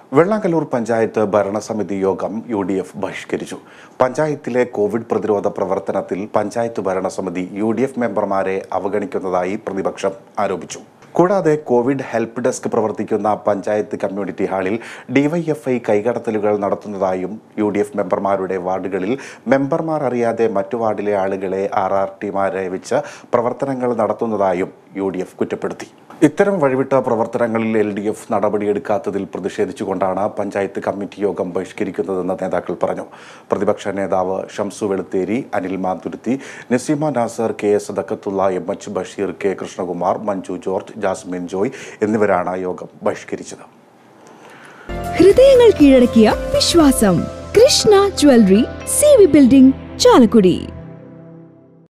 വെള്ളാങ്കല്ലൂർ പഞ്ചായത്ത് ഭരണസമിതി യോഗം U D F ബഹിഷ്കരിച്ചു പഞ്ചായത്തിലെ കോവിഡ് പ്രതിരോധ പ്രവർത്തനത്തിൽ പഞ്ചായത്ത് ഭരണസമിതി യു ഡി എഫ് മെമ്പർമാരെ അവഗണിക്കുന്നതായി പ്രതിപക്ഷം ആരോപിച്ചു കൂടാതെ കോവിഡ് ഹെൽപ്പ് ഡെസ്ക് പ്രവർത്തിക്കുന്ന പഞ്ചായത്ത് കമ്മ്യൂണിറ്റി ഹാളിൽ ഡിവൈഎഫ്ഐ കൈകടത്തലുകൾ നടത്തുന്നതായും യു ഡി എഫ് മെമ്പർമാരുടെ വാർഡുകളിൽ മെമ്പർമാർ അറിയാതെ മറ്റു വാർഡിലെ ആളുകളെ ആർ ആർ ടിമാരെ വെച്ച് പ്രവർത്തനങ്ങൾ നടത്തുന്നതായും യു ഡി എഫ് കുറ്റപ്പെടുത്തി ഇത്തരം വഴിവിട്ട പ്രവർത്തനങ്ങളിൽ എൽ ഡി എഫ് നടപടിയെടുക്കാത്തതിൽ പ്രതിഷേധിച്ചുകൊണ്ടാണ് പഞ്ചായത്ത് കമ്മിറ്റി യോഗം ബഹിഷ്കരിക്കുന്നതെന്ന് നേതാക്കൾ പറഞ്ഞു പ്രതിപക്ഷ നേതാവ് Shamsu Velutheri Anil Mathuruthi Naseema Nasar K S Sadakkathulla M H Basheer K Krishnakumar Manju George Jasmine Joy എന്നിവരാണ് യോഗം ബഹിഷ്കരിച്ചത് ഹൃദയങ്ങൾ കീഴടക്കിയ വിശ്വാസം Krishna jewellery C V building Chalakudy